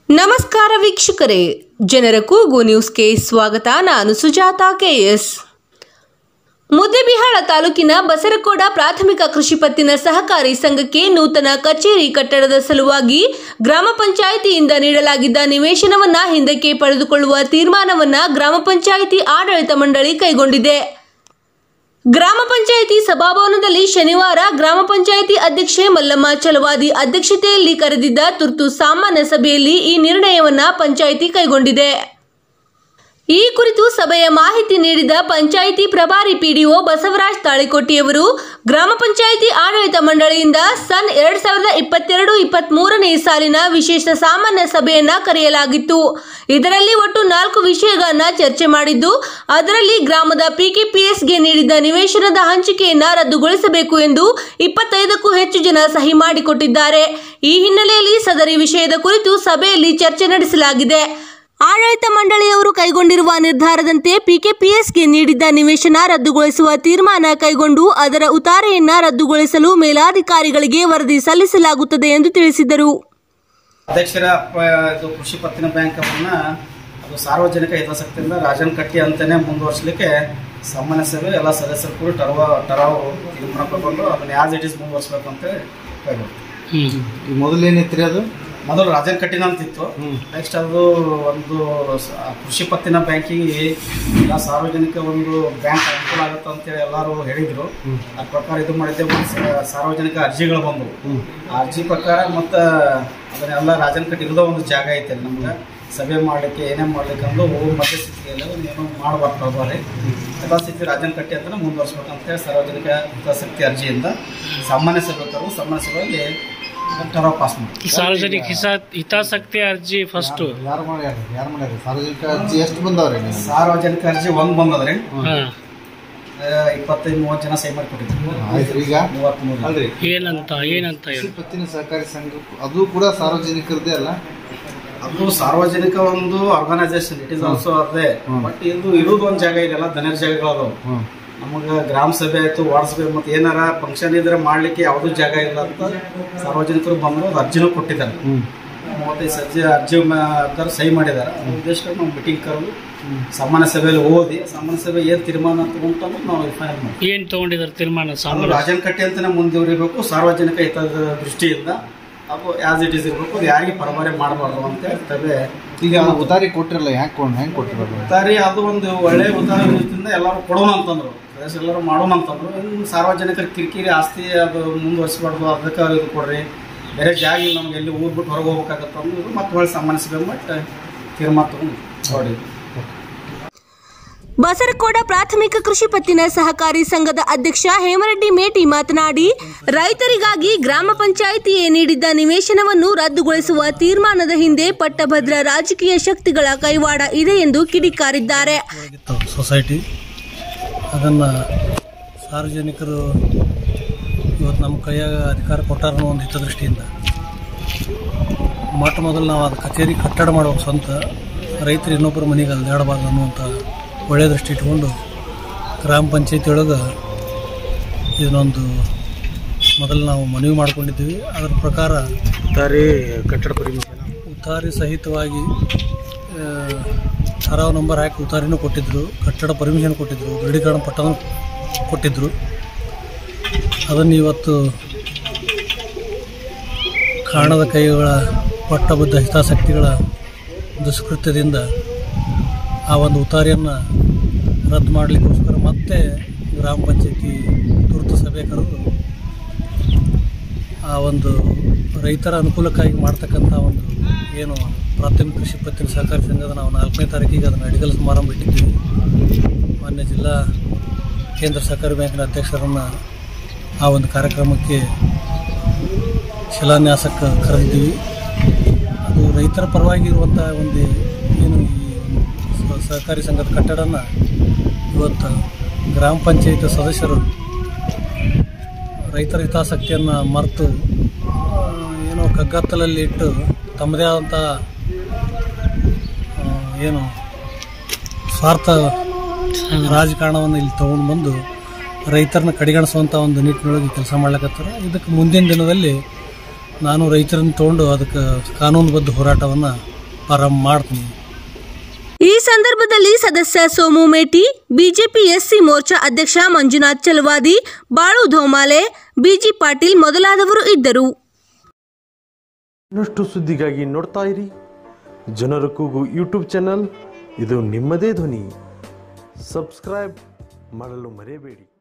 ನಮಸ್ಕಾರ ವೀಕ್ಷಕರೇ ಜನರ ಕೂಗು ನ್ಯೂಸ್ಗೆ ಸ್ವಾಗತ ನಾನು ಸುಜಾತ ಕೆಎಸ್ ಮುದ್ದೆಬಿಹಾಳ ತಾಲೂಕಿನ ಬಸರಕೋಡ ಪ್ರಾಥಮಿಕ ಕೃಷಿ ಪತ್ತಿನ ಸಹಕಾರಿ ಸಂಘಕ್ಕೆ ನೂತನ ಕಚೇರಿ ಕಟ್ಟಡದ ಸಲುವಾಗಿ ಗ್ರಾಮ ಪಂಚಾಯಿತಿಯಿಂದ ನೀಡಲಾಗಿದ್ದ ನಿವೇಶನವನ್ನ ಹಿಂದಕ್ಕೆ ಪಡೆದುಕೊಳ್ಳುವ ತೀರ್ಮಾನವನ್ನ ಗ್ರಾಮ ಪಂಚಾಯಿತಿ ಆಡಳಿತ ಮಂಡಳಿ ಕೈಗೊಂಡಿದೆ ಗ್ರಾಮ ಪಂಚಾಯಿತಿ ಸಭಾಭವನದಲ್ಲಿ ಶನಿವಾರ ಗ್ರಾಮ ಪಂಚಾಯಿತಿ ಅಧ್ಯಕ್ಷೆ ಮಲ್ಲಮ್ಮ ಚಲವಾದಿ ಅಧ್ಯಕ್ಷತೆಯಲ್ಲಿ ಕರೆದಿದ್ದ ತುರ್ತು ಸಾಮಾನ್ಯ ಸಭೆಯಲ್ಲಿ ಈ ನಿರ್ಣಯವನ್ನ ಪಂಚಾಯಿತಿ ಕೈಗೊಂಡಿದೆ ಈ ಕುರಿತು ಸಭೆಯ ಮಾಹಿತಿ ನೀಡಿದ ಪಂಚಾಯಿತಿ ಪ್ರಭಾರಿ ಪಿಡಿಒ ಬಸವರಾಜ್ ತಾಳಿಕೋಟಿಯವರು ಗ್ರಾಮ ಪಂಚಾಯಿತಿ ಆಡಳಿತ ಮಂಡಳಿಯಿಂದ ಸನ್ ಎರಡ್ ಸಾವಿರದ ಇಪ್ಪತ್ತೆರಡು ಇಪ್ಪತ್ತ್ ಮೂರನೇ ಸಾಲಿನ ವಿಶೇಷ ಸಾಮಾನ್ಯ ಸಭೆಯನ್ನ ಕರೆಯಲಾಗಿತ್ತು ಇದರಲ್ಲಿ ಒಟ್ಟು ನಾಲ್ಕು ವಿಷಯಗಳನ್ನ ಚರ್ಚೆ ಮಾಡಿದ್ದು ಅದರಲ್ಲಿ ಗ್ರಾಮದ ಪಿಕೆಪಿಎಸ್ಗೆ ನೀಡಿದ್ದ ನಿವೇಶನದ ಹಂಚಿಕೆಯನ್ನ ರದ್ದುಗೊಳಿಸಬೇಕು ಎಂದು ಇಪ್ಪತ್ತೈದಕ್ಕೂ ಹೆಚ್ಚು ಜನ ಸಹಿ ಮಾಡಿಕೊಟ್ಟಿದ್ದಾರೆ ಈ ಹಿನ್ನೆಲೆಯಲ್ಲಿ ಸದರಿ ವಿಷಯದ ಕುರಿತು ಸಭೆಯಲ್ಲಿ ಚರ್ಚೆ ನಡೆಸಲಾಗಿದೆ ಆಡಳಿತ ಮಂಡಳಿಯವರು ಕೈಗೊಂಡಿರುವ ನಿರ್ಧಾರದಂತೆ ಪಿಕೆಪಿಎಸ್ಗೆ ನೀಡಿದ್ದ ನಿವೇಶನ ರದ್ದುಗೊಳಿಸುವ ತೀರ್ಮಾನ ಕೈಗೊಂಡು ಅದರ ಉತಾರೆಯನ್ನ ರದ್ದುಗೊಳಿಸಲು ಮೇಲಾಧಿಕಾರಿಗಳಿಗೆ ವರದಿ ಸಲ್ಲಿಸಲಾಗುತ್ತದೆ ಎಂದು ತಿಳಿಸಿದರು ಅಧ್ಯಕ್ಷರ ಪ- ಇದು ಕೃಷಿ ಪತ್ತಿನ ಬ್ಯಾಂಕ್ ಅವನ್ನ ಅದು ಸಾರ್ವಜನಿಕ ಹಿತಾಸಕ್ತಿಯಿಂದ ರಾಜನ್ ಕಟ್ಟಿ ಅಂತಾನೆ ಮುಂದುವರಿಸಲಿಕ್ಕೆ ಸಾಮಾನ್ಯ ಸಭೆ ಎಲ್ಲ ಸದಸ್ಯರು ಕೂಡ ಟರ್ವ ಟರಾವ್ ತೀರ್ಮಾನ ತಗೊಂಡು ಅದನ್ನ ಆಸ್ ಇಟ್ ಇಸ್ ಮುಂದುವರಿಸಬೇಕು ಅಂತ ಕೈಗೊಂಡು ಈಗ ಮೊದಲೇನಿತ್ತು ರೀ ಅದು ಮೊದಲು ರಾಜನ್ ಕಟ್ಟಿನ ಅಂತಿತ್ತು ನೆಕ್ಸ್ಟ್ ಅದು ಒಂದು ಸ- ಕೃಷಿ ಪತ್ತಿನ ಬ್ಯಾಂಕಿಗೆ ಎಲ್ಲ ಸಾರ್ವಜನಿಕ ಒಂದು ಬ್ಯಾಂಕ್ ಅನುಕೂಲ ಆಗುತ್ತೆ ಅಂತೇಳಿ ಎಲ್ಲರೂ ಹೇಳಿದ್ರು ಆ ಪ್ರಕಾರ ಇದು ಮಾಡಿದ್ದೆ ಒಂದು ಸ- ಸಾರ್ವಜನಿಕ ಅರ್ಜಿಗಳು ಬಂದವು ಆ ಅರ್ಜಿ ಪ್ರಕಾರ ಮತ್ತು ಅದನ್ನೆಲ್ಲ ರಾಜನ್ ಕಟ್ಟಿ ಇರೋದ ಒಂದು ಜಾಗ ಐತೆ ಅಲ್ಲಿ ನಮ್ಗೆ ಸಭೆ ಮಾಡಲಿಕ್ಕೆ ಏನೇ ಮಾಡ್ಲಿಕ್ಕೆ ಅಂದು ಮಧ್ಯಸ್ಥಿತಿಯಲ್ಲಿ ಒಂದು ಏನೋ ಮಾಡಬಾರ್ದು ಬರ್ರಿ ಯಥಾಸ್ಥಿತಿ ರಾಜನ್ ಕಟ್ಟಿ ಅಂತ ಮುಂದುವರ್ಸ್ಬೇಕಂತ ಸಾರ್ವಜನಿಕ ಹಿತಾಸಕ್ತಿ ಅರ್ಜಿಯಿಂದ ಸಾಮಾನ್ಯ ಸಭೆ ಕರೆದು ಸಾಮಾನ್ಯ ಸಭೆಯಲ್ಲಿ ಟರ್ವ್ ಪಾಸ್ ಮಾಡಿ ಸಾರ್ವಜನಿಕ ಹಿಸ- ಹಿತಾಸಕ್ತಿ ಅರ್ಜಿ ಫಸ್ಟ್ ಯಾರು ಮಾಡ್ಯಾರ ಯಾರು ಮಾಡ್ಯಾರ ಸಾರ್ವಜನಿಕ ಅರ್ಜಿ ಎಷ್ಟು ಬಂದವ್ರಿ ನೀವು ಸಾರ್ವಜನಿಕ ಅರ್ಜಿ ಒಂದ್ ಬಂದದ್ರಿ ಹಾ ಆ, ಇಪ್ಪತ್ತೈದು ಮೂವತ್ತು ಜನ ಸಹಿ ಮಾಡಿ ಕೊಟ್ಟಿದ್ರು ಆಯ್ತು ಈಗ ಮೂವತ್ಮೂರು ಅಲ್ರಿ ಏನಂತ ಏನಂತ ಕೃಷಿ ಹೇಳಿ ಪತ್ತಿನ ಸಹಕಾರಿ ಸಂಘ ಅದು ಕೂಡ ಸಾರ್ವಜನಿಕರದೇ ಅಲ್ಲ ಅದು ಸಾರ್ವಜನಿಕ ಒಂದು ಆರ್ಗನೈಸೇಷನ್ ಇಟ್ ಇಸ್ ಆಲ್ಸೋ ಅದೇ ಬಟ್ ಇದು ಇರೋದು ಒಂದ್ ಜಾಗ ಇದೆಲ್ಲ ದನರ ಜಾಗಗಳು ಅದಾವ ನಮಗ ಗ್ರಾಮ ಸಭೆ ಆಯ್ತು ವಾರ್ಡ್ ಸಭೆ ಮತ್ತೆ ಏನಾರ ಫಂಕ್ಷನ್ ಇದ್ರೆ ಮಾಡ್ಲಿಕ್ಕೆ ಯಾವ್ದು ಜಾಗ ಇಲ್ಲ ಅಂತ ಸಾರ್ವಜನಿಕರು ಬಂದ್ರು ಅದು ಅರ್ಜಿನೂ ಕೊಟ್ಟಿದ್ದಾರೆ ಮೂವತ್ತೈದು ಸಜ್ಜೆ ಅರ್ಜಿ ಮ- ಸಹಿ ಮಾಡಿದ್ದಾರೆ ಅದ್ರ ಉದ್ದೇಶ ನಾವು ಮೀಟಿಂಗ್ ಕರೆದು ಸಾಮಾನ್ಯ ಸಭೆಯಲ್ಲಿ ಓದಿ ಸಾಮಾನ್ಯ ಸಭೆ ಏನ್ ತೀರ್ಮಾನ ತಗೊಂಡು ನಾವು ಫೈನಲ್ ಮಾಡಿ ಏನ್ ತಗೊಂಡಿದಾರೆ ತೀರ್ಮಾನ ಅದು ಸಾಮಾನ್ಯ ರಾಜನ್ ಕಟ್ಟಿ ಅಂತಾನೆ ಮುಂದುವರಿಬೇಕು ಸಾರ್ವಜನಿಕ ಹಿತದ ದೃಷ್ಟಿಯಿಂದ ಅದು ಆಸ್ ಇಟ್ ಇಸ್ ಇರಬೇಕು ಅದು ಯಾರಿಗೆ ಪರಮಾರೆ ಮಾಡಬಾರ್ದು ಅಂತ ಹೇಳ್ತೇವೆ ಈಗ ಅದು ಉತಾರಿ ಕೊಟ್ಟಿರಲ್ಲ ಹೆಂಗ್ ಕೊಂಡು ಹೆಂಗ್ ಕೊಟ್ಟಿರೋದು ಉತ್ತಾರಿ ಅದು ಒಂದು ಒಳ್ಳೆ ಉತ್ತಾರಿ ರೀತಿಯಿಂದ ಎಲ್ಲರೂ ಕೊಡೋಣ ಅಂತಂದ್ರು ಪ್ರದೇಶ ಎಲ್ಲರೂ ಮಾಡೋಣ ಅಂತಂದ್ರು ಇನ್ನು ಸಾರ್ವಜನಿಕರ ಕಿರಿಕಿರಿ ಆಸ್ತಿ ಅದು ಮುಂದುವರಿಸಬಾರ್ದು ಅದಕ್ಕೆ ಇದು ಕೊಡ್ರಿ ಬೇರೆ ಜಾಗ ಇಲ್ಲ ನಮ್ಗೆ ಎಲ್ಲಿ ಊರ್ ಬಿಟ್ಟು ಹೊರಗೆ ಹೋಗ್ಬೇಕಾಗತ್ತೆ ಅಂದ್ರು ಮತ್ತೆ ಹೊಳ್ಳಿ ಸಾಮಾನ್ಯ ಸಭೆ ಮಾಡಿ ತೀರ್ಮಾನ ತಗೊಂಡು ಹೊಡಿ ಬಸರಕೋಡ ಪ್ರಾಥಮಿಕ ಕೃಷಿ ಪತ್ತಿನ ಸಹಕಾರಿ ಸಂಘದ ಅಧ್ಯಕ್ಷ ಹೇಮರೆಡ್ಡಿ ಮೇಟಿ ಮಾತನಾಡಿ ರೈತರಿಗಾಗಿ ಗ್ರಾಮ ಪಂಚಾಯಿತಿಯೇ ನೀಡಿದ್ದ ನಿವೇಶನವನ್ನು ರದ್ದುಗೊಳಿಸುವ ತೀರ್ಮಾನದ ಹಿಂದೆ ಪಟ್ಟಭದ್ರ ರಾಜಕೀಯ ಶಕ್ತಿಗಳ ಕೈವಾಡ ಇದೆ ಎಂದು ಕಿಡಿಕಾರಿದ್ದಾರೆ ಆಗಿತ್ತು ಸೊಸೈಟಿ ಅದನ್ನು ಸಾರ್ವಜನಿಕರು ಇವತ್ತು ನಮ್ಮ ಕೈಯಾಗ ಅಧಿಕಾರ ಕೊಟ್ಟಾರ ಅನ್ನೋ ಒಂದು ಹಿತದೃಷ್ಟಿಯಿಂದ ಮೊಟ್ಟ ಮೊದಲು ನಾವು ಅದು ಕಚೇರಿ ಕಟ್ಟಡ ಮಾಡ್ಬೇಕು ಸ್ವಂತ ರೈತರು ಇನ್ನೊಬ್ಬರ ಮನೆಗೆ ಅಲ್ಲಿ ಆಡಬಾರ್ದು ಅನ್ನುವಂಥ ಒಳ್ಳೆಯ ದೃಷ್ಟಿ ಇಟ್ಕೊಂಡು ಗ್ರಾಮ ಪಂಚಾಯತಿ ಒಳಗೆ ಇದನ್ನೊಂದು ಮೊದಲು ನಾವು ಮನವಿ ಮಾಡ್ಕೊಂಡಿದ್ದೀವಿ ಅದರ ಪ್ರಕಾರ ಉತ್ತಾರಿ ಕಟ್ಟಡ ಪರಿಮಿತಿ ಉತ್ತಾರಿ ಸಹಿತವಾಗಿ ಆ, ಠರಾವ್ ನಂಬರ್ ಹಾಕಿ ಉತ್ತಾರಿನೂ ಕೊಟ್ಟಿದ್ದರು ಕಟ್ಟಡ ಪರ್ಮಿಷನ್ ಕೊಟ್ಟಿದ್ದರು ದೃಢೀಕರಣ ಪಟ್ಟವನ್ನು ಕೊಟ್ಟಿದ್ದರು ಅದನ್ನು ಇವತ್ತು ಕಾಣದ ಕೈಗಳ ಪಟ್ಟಬದ್ಧ ಹಿತಾಸಕ್ತಿಗಳ ದುಷ್ಕೃತ್ಯದಿಂದ ಆ ಒಂದು ಉತ್ತಾರಿಯನ್ನು ರದ್ದು ಮಾಡಲಿಕ್ಕೋಸ್ಕರ ಮತ್ತೆ ಗ್ರಾಮ ಪಂಚಾಯತಿ ತುರ್ತು ಸಭೆ ಕರೆದು ಆ ಒಂದು ರೈತರ ಅನುಕೂಲಕ್ಕಾಗಿ ಮಾಡ್ತಕ್ಕಂಥ ಒಂದು ಏನು ಪ್ರಾಥಮಿಕ ಕೃಷಿ ಪತ್ತಿನ ಸಹಕಾರಿ ಸಂಘದ ನಾವು ನಾಲ್ಕನೇ ತಾರೀಕಿಗೆ ಅದನ್ನು ಅಡಿಗಲ್ ಸಮಾರಂಭ ಇಟ್ಟಿದ್ದೀವಿ ಮಾನ್ಯ ಜಿಲ್ಲಾ ಕೇಂದ್ರ ಸಹಕಾರಿ ಬ್ಯಾಂಕಿನ ಅಧ್ಯಕ್ಷರನ್ನು ಆ ಒಂದು ಕಾರ್ಯಕ್ರಮಕ್ಕೆ ಶಿಲಾನ್ಯಾಸಕ್ಕೆ ಕರೆದಿದ್ದೀವಿ ಅದು ರೈತರ ಪರವಾಗಿ ಇರುವಂಥ ಒಂದು ಏನು ಈ ಸ- ಸಹಕಾರಿ ಸಂಘದ ಕಟ್ಟಡನ ಇವತ್ತು ಗ್ರಾಮ ಪಂಚಾಯತ್ ಸದಸ್ಯರು ರೈತರ ಹಿತಾಸಕ್ತಿಯನ್ನು ಮರೆತು ಆ, ಏನೋ ಕಗ್ಗತ್ತಲಲ್ಲಿ ಇಟ್ಟು ತಮ್ಮದೇ ಆದಂಥ ಆ, ಏನು ಸ್ವಾರ್ಥ ರಾಜಕಾರಣವನ್ನು ಇಲ್ಲಿ ತಗೊಂಡು ಬಂದು ರೈತರನ್ನ ಕಡೆಗಣಿಸುವಂಥ ಒಂದು ನಿಟ್ಟಿನೊಳಗೆ ಕೆಲಸ ಮಾಡ್ಲಿಕತ್ತಾರ ಇದಕ್ಕೆ ಮುಂದಿನ ದಿನದಲ್ಲಿ ನಾನು ರೈತರನ್ನು ತೊಗೊಂಡು ಅದಕ್ಕೆ ಕಾನೂನುಬದ್ಧ ಹೋರಾಟವನ್ನು ಪ್ರಾರಂಭ ಮಾಡ್ತೀನಿ ಈ ಸಂದರ್ಭದಲ್ಲಿ ಸದಸ್ಯ ಸೋಮು ಮೇಟಿ ಬಿಜೆಪಿ ಎಸ್ಸಿ ಮೋರ್ಚಾ ಅಧ್ಯಕ್ಷ ಮಂಜುನಾಥ್ ಚಲವಾದಿ ಬಾಳು ಧೋಮಾಲೆ ಬಿಜಿ ಪಾಟೀಲ್ ಮೊದಲಾದವರು ಇದ್ದರು ಇನ್ನಷ್ಟು ಸುದ್ದಿಗಾಗಿ ನೋಡ್ತಾ ಇರಿ ಜನರ ಕೂಗು ಯೂಟ್ಯೂಬ್ ಚಾನಲ್ ಇದು ನಿಮ್ಮದೇ ಧ್ವನಿ ಸಬ್ಸ್ಕ್ರೈಬ್ ಮಾಡಲು ಮರೆಯಬೇಡಿ